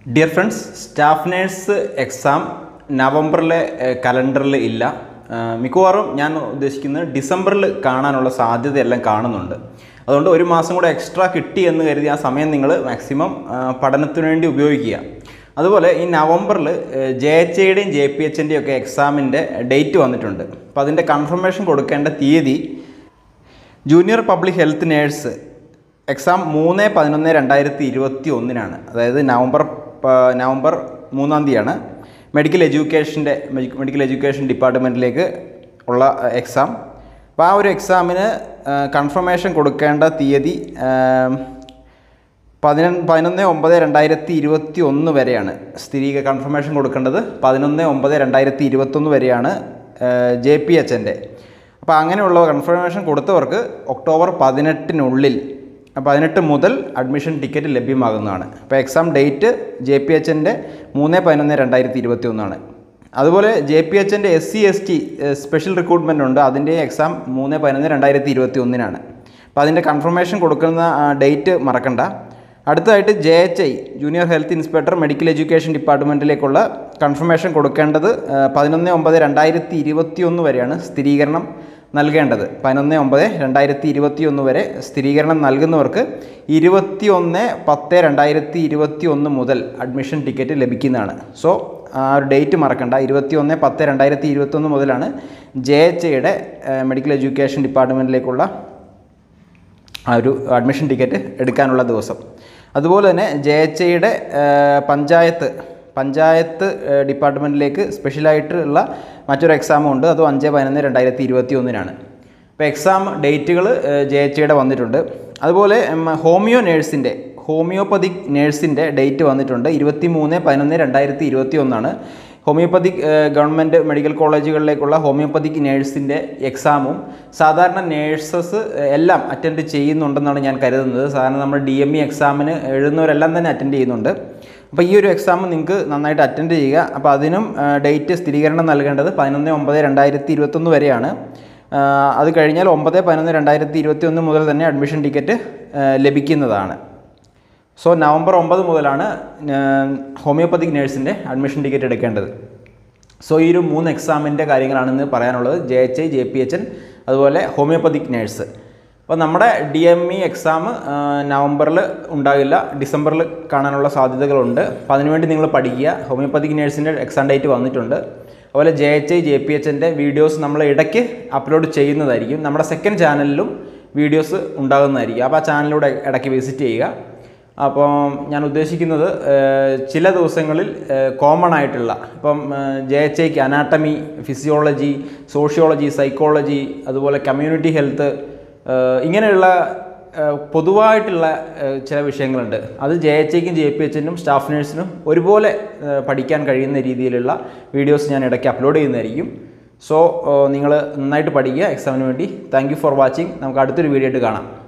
dear friends staff nurse exam നവംബറിലെ കലണ്ടറിൽ ഇല്ല ആ, മിക്കവാറും ഞാൻ ഉദ്ദേശിക്കുന്നത് ഡിസംബറിൽ കാണാനുള്ള സാധ്യതയെല്ലാം കാണുന്നുണ്ട് അതുകൊണ്ട് ഒരു മാസം കൂടെ എക്സ്ട്രാ കിട്ടി എന്ന് കരുതി ആ സമയം നിങ്ങൾ മാക്സിമം ആ, പഠനത്തിന് വേണ്ടി ഉപയോഗിക്കുക അതുപോലെ ഈ നവംബറിൽ ജെ എച്ച് ഐയുടെയും ജെ പി എച്ചിൻ്റെയും ഒക്കെ എക്സാമിൻ്റെ ഡേറ്റ് വന്നിട്ടുണ്ട് അപ്പോൾ അതിൻ്റെ കൺഫർമേഷൻ കൊടുക്കേണ്ട തീയതി junior public health nurse exam മൂന്ന് പതിനൊന്ന് രണ്ടായിരത്തി ഇരുപത്തി ഒന്നിനാണ് അതായത് നവംബർ പ- നവംബർ മൂന്നാം തീയതിയാണ് മെഡിക്കൽ എഡ്യൂക്കേഷൻ്റെ മെഡിക്കൽ എഡ്യൂക്കേഷൻ ഡിപ്പാർട്ട്മെൻറ്റിലേക്ക് ഉള്ള എക്സാം അപ്പോൾ ആ ഒരു എക്സാമിന് കൺഫർമേഷൻ കൊടുക്കേണ്ട തീയതി പതിനൊ പതിനൊന്ന് ഒമ്പത് രണ്ടായിരത്തി ഇരുപത്തി ഒന്ന് വരെയാണ് സ്ഥിരീക കൺഫർമേഷൻ കൊടുക്കേണ്ടത് പതിനൊന്ന് ഒമ്പത് രണ്ടായിരത്തി ഇരുപത്തൊന്ന് വരെയാണ് ജെ പി എച്ചിൻ്റെ അപ്പോൾ അങ്ങനെയുള്ള കൺഫർമേഷൻ കൊടുത്തവർക്ക് ഒക്ടോബർ പതിനെട്ടിനുള്ളിൽ പതിനെട്ട് മുതൽ അഡ്മിഷൻ ടിക്കറ്റ് ലഭ്യമാകുന്നതാണ് അപ്പോൾ എക്സാം ഡേറ്റ് ജെ പി എച്ചിൻ്റെ മൂന്ന് പതിനൊന്ന് രണ്ടായിരത്തി ഇരുപത്തി ഒന്നാണ് അതുപോലെ ജെ പി എച്ചിൻ്റെ S C S T special recruitment ഉണ്ട് അതിൻ്റെ എക്സാം മൂന്ന് പതിനൊന്ന് രണ്ടായിരത്തി ഇരുപത്തി ഒന്നിനാണ് അപ്പോൾ അതിൻ്റെ കൺഫർമേഷൻ കൊടുക്കുന്ന ഡേറ്റ് മറക്കണ്ട അടുത്തതായിട്ട് J H I junior health inspector medical education ഡിപ്പാർട്ട്മെൻറ്റിലേക്കുള്ള കൺഫർമേഷൻ കൊടുക്കേണ്ടത് പതിനൊന്ന് ഒമ്പത് രണ്ടായിരത്തി ഇരുപത്തി ഒന്ന് വരെയാണ് സ്ഥിരീകരണം നൽകേണ്ടത് പതിനൊന്ന് ഒമ്പത് രണ്ടായിരത്തി ഇരുപത്തി ഒന്ന് വരെ സ്ഥിരീകരണം നൽകുന്നവർക്ക് ഇരുപത്തി ഒന്ന് പത്ത് രണ്ടായിരത്തി ഇരുപത്തി ഒന്ന് മുതൽ അഡ്മിഷൻ ടിക്കറ്റ് ലഭിക്കുന്നതാണ് സോ ആ ഒരു ഡേറ്റ് മറക്കണ്ട ഇരുപത്തി ഒന്ന് പത്ത് രണ്ടായിരത്തി ഇരുപത്തൊന്ന് മുതലാണ് ജെ എച്ച് ഐയുടെ മെഡിക്കൽ എഡ്യൂക്കേഷൻ ഡിപ്പാർട്ട്മെൻറ്റിലേക്കുള്ള ആ ഒരു അഡ്മിഷൻ ടിക്കറ്റ് എടുക്കാനുള്ള ദിവസം അതുപോലെ തന്നെ ജെ എച്ച് ഐയുടെ പഞ്ചായത്ത് പഞ്ചായത്ത് ഡിപ്പാർട്ട്മെൻറ്റിലേക്ക് സ്പെഷ്യലായിട്ടുള്ള മറ്റൊരു എക്സാമും ഉണ്ട് അതും അഞ്ച് പതിനൊന്ന് രണ്ടായിരത്തി ഇരുപത്തി ഒന്നിനാണ് അപ്പോൾ എക്സാം ഡേറ്റുകൾ ജെ എച്ച് ഐയുടെ വന്നിട്ടുണ്ട് അതുപോലെ ഉം, ഹോമിയോ നേഴ്സിൻ്റെ ഹോമിയോപ്പതിക് നേഴ്സിൻ്റെ ഡേറ്റ് വന്നിട്ടുണ്ട് ഇരുപത്തി മൂന്ന് പതിനൊന്ന് രണ്ടായിരത്തി ഇരുപത്തി ഒന്നാണ് ഹോമിയോപ്പതിക് ഗവൺമെൻറ് മെഡിക്കൽ കോളേജുകളിലേക്കുള്ള ഹോമിയോപ്പതിക് നേഴ്സിൻ്റെ എക്സാമും സാധാരണ നേഴ്സസ് എല്ലാം അറ്റൻഡ് ചെയ്യുന്നുണ്ടെന്നാണ് ഞാൻ കരുതുന്നത് സാധാരണ നമ്മൾ ഡി എം ഇ എക്സാമിന് എഴുതുന്നവരെല്ലാം തന്നെ അറ്റൻഡ് ചെയ്യുന്നുണ്ട് അപ്പോൾ ഈ ഒരു എക്സാം നിങ്ങൾക്ക് നന്നായിട്ട് അറ്റൻഡ് ചെയ്യുക അപ്പോൾ അതിനും ഡേറ്റ് സ്ഥിരീകരണം നൽകേണ്ടത് പതിനൊന്ന് ഒമ്പത് രണ്ടായിരത്തി ഇരുപത്തൊന്ന് വരെയാണ് ആ, അത് കഴിഞ്ഞാൽ ഒമ്പത് പതിനൊന്ന് രണ്ടായിരത്തി ഇരുപത്തി ഒന്ന് മുതൽ തന്നെ അഡ്മിഷൻ ടിക്കറ്റ് ലഭിക്കുന്നതാണ് സോ നവംബർ ഒമ്പത് മുതലാണ് ഹോമിയോപ്പതിക് നേഴ്സിൻ്റെ അഡ്മിഷൻ ടിക്കറ്റ് എടുക്കേണ്ടത് സോ ഈ ഒരു മൂന്ന് എക്സാമിൻ്റെ കാര്യങ്ങളാണ് ഇന്ന് പറയാനുള്ളത് J H I J P H N അതുപോലെ ഹോമിയോപ്പതിക് നേഴ്സ് അപ്പോൾ നമ്മുടെ ഡി എം ഇ എക്സാം നവംബറിൽ ഉണ്ടാകില്ല ഡിസംബറിൽ കാണാനുള്ള സാധ്യതകളുണ്ട് അപ്പോൾ അതിനുവേണ്ടി നിങ്ങൾ പഠിക്കുക ഹോമിയോപ്പതിക് നേഴ്സിൻ്റെ എക്സാം ഡേറ്റ് വന്നിട്ടുണ്ട് അതുപോലെ J H I J P H എൻ്റെ വീഡിയോസ് നമ്മൾ ഇടയ്ക്ക് അപ്ലോഡ് ചെയ്യുന്നതായിരിക്കും നമ്മുടെ സെക്കൻഡ് ചാനലിലും വീഡിയോസ് ഉണ്ടാകുന്നതായിരിക്കും അപ്പോൾ ആ ചാനലിലൂടെ ഇടയ്ക്ക് വിസിറ്റ് ചെയ്യുക അപ്പോൾ ഞാൻ ഉദ്ദേശിക്കുന്നത് ഏഹ്, ചില ദിവസങ്ങളിൽ കോമൺ ആയിട്ടുള്ള ഇപ്പം ജെ എച്ച് ഐക്ക് അനാട്ടമി ഫിസിയോളജി സോഷ്യോളജി സൈക്കോളജി അതുപോലെ കമ്മ്യൂണിറ്റി ഹെൽത്ത് ഏഹ്, ഇങ്ങനെയുള്ള ഏഹ്, പൊതുവായിട്ടുള്ള ഏഹ്, ചില വിഷയങ്ങളുണ്ട് അത് ജെ എച്ച് ഐക്കും ജെ പി എച്ചിനും സ്റ്റാഫ് നേഴ്സിനും ഒരുപോലെ ഏഹ്, പഠിക്കാൻ കഴിയുന്ന രീതിയിലുള്ള വീഡിയോസ് ഞാൻ ഇടയ്ക്ക് അപ്ലോഡ് ചെയ്യുന്നതായിരിക്കും സോ നിങ്ങൾ നന്നായിട്ട് പഠിക്കുക എക്സാമിന് വേണ്ടി താങ്ക് യു ഫോർ വാച്ചിങ് നമുക്ക് അടുത്തൊരു വീഡിയോ ആയിട്ട് കാണാം